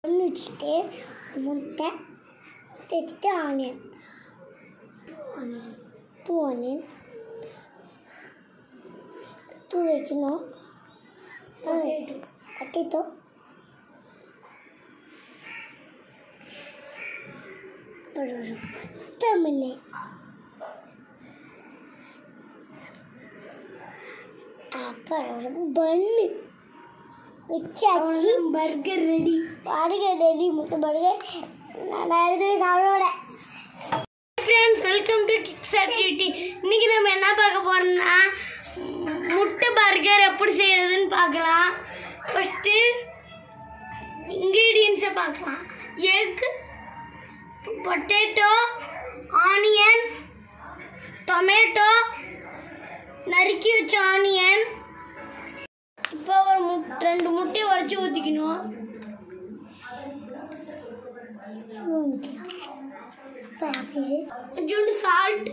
ஒன்று வச்சுக்கிட்டு முட்டை முட்டை வச்சுட்டு ஆனியன் டூ ஆனியன் டூ வைக்கணும் பொட்டேட்டோ அப்புறம் ஒரு கொத்தமல்லி அப்புறம் ஒரு பன்னு வச்சாச்சு பர்கர் ரெடி பர்கர் ரெடி முட்டை பர்கர் நான் எதுவும் சாப்பிட மாட்டேன் friends welcome to kids activity இன்னைக்கு நம்ம என்ன பார்க்க போறோம்னா முட்டை பர்கர் எப்படி செய்யறதுன்னு பார்க்கலாம் ஃபர்ஸ்ட்டு இன்க்ரீடியன்ஸை பார்க்கலாம் எக் பொட்டேட்டோ ஆனியன் டொமேட்டோ நறுக்கி வச்ச ஆனியன் இப்போ ஒரு முட் ரெண்டு முட்டையை உடச்சி ஊற்றிக்கணும் கொஞ்சோண்டு சால்ட்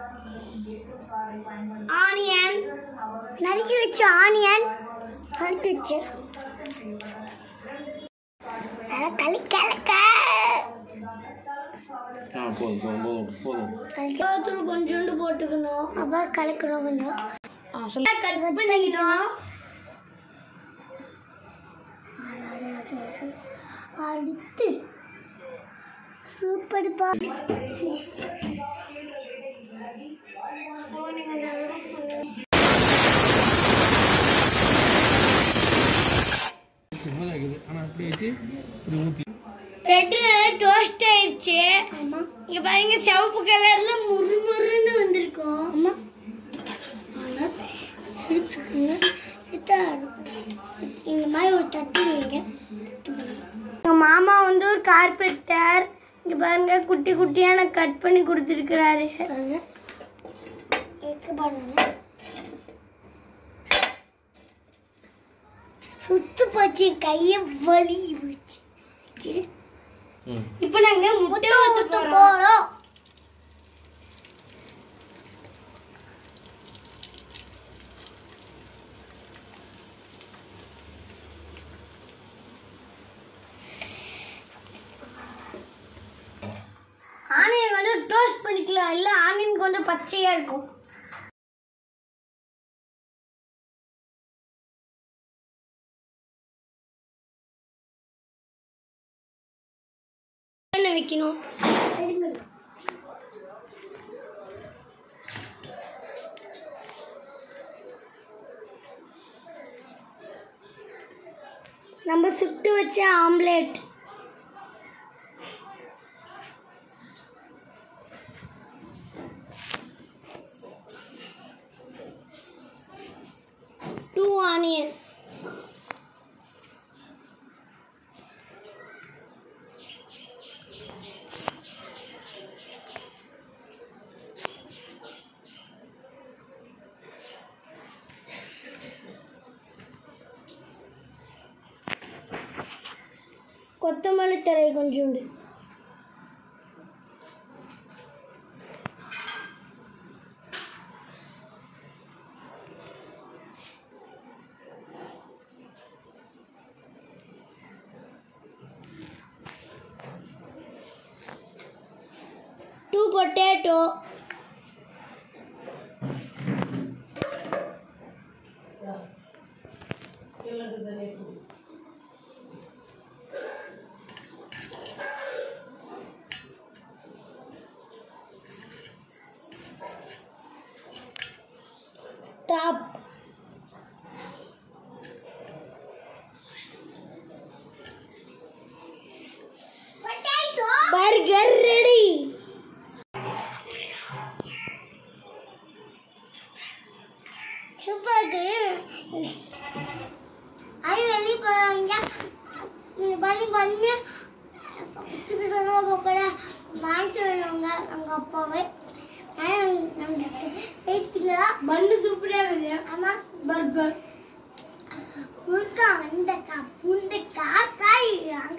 ஆனியன் நறுக்கி வச்ச ஆனியன் நறுக்கி வச்சு களி கலக்க ஆ போதும் போதும் போதும் போதும் கழிச்சு தூள் கொஞ்சோண்டு போட்டுக்கணும் அப்புறம் கலக்கணும் கொஞ்சம் கட் பண்ணிக்கணும் அடுத்து சூப்பர் பா சும்மா தான் இருக்குது ஆனால் அப்படி வச்சு இது ஊற்றி பிரெட் நல்லா டோஸ்ட் ஆயிடுச்சு ஆமா இங்க பாருங்க சிவப்பு கலர்ல முறுமுறுன்னு வந்திருக்கும் ஆமா ஆனா எடுத்துக்கோங்க எடுத்தா இந்த மாதிரி ஒரு தட்டு வைங்க தட்டு வைங்க. எங்க மாமா வந்து ஒரு கார்பெண்டர் இங்க பாருங்க குட்டி குட்டியான கட் பண்ணி கொடுத்துருக்கிறாரு பாருங்க எடுக்க பாருங்க சுத்து போச்சு கையை வலி போச்சு ம் இப்போ நாங்க முட்டை முட்டை ஊத்த ஊத்த போறோம் போறோம் ஆனியன் வந்து டோஸ்ட் பண்ணிக்கலாம் இல்ல ஆனியன் கொஞ்சம் பச்சையா இருக்கும் என்ன வைக்கணும் நம்ம சுட்டு வச்ச ஆம்லேட் டூ ஆனியன் கொத்தமல்லி தழை கொஞ்சோண்டு too potato top burger ready super அது வெளியே போவாங்க பண்ணி பண்ணி குட்டி பசங்க போக்கட வாங்கிட்டு வருவாங்க எங்கள் அப்பாவே நாங்கள் சேர்த்துங்களா பன்னு சூப்பராக இருக்குது ஆமாம் பர்கர் முழுக்கா வெண்டைக்காய் புண்டைக்காய் காய்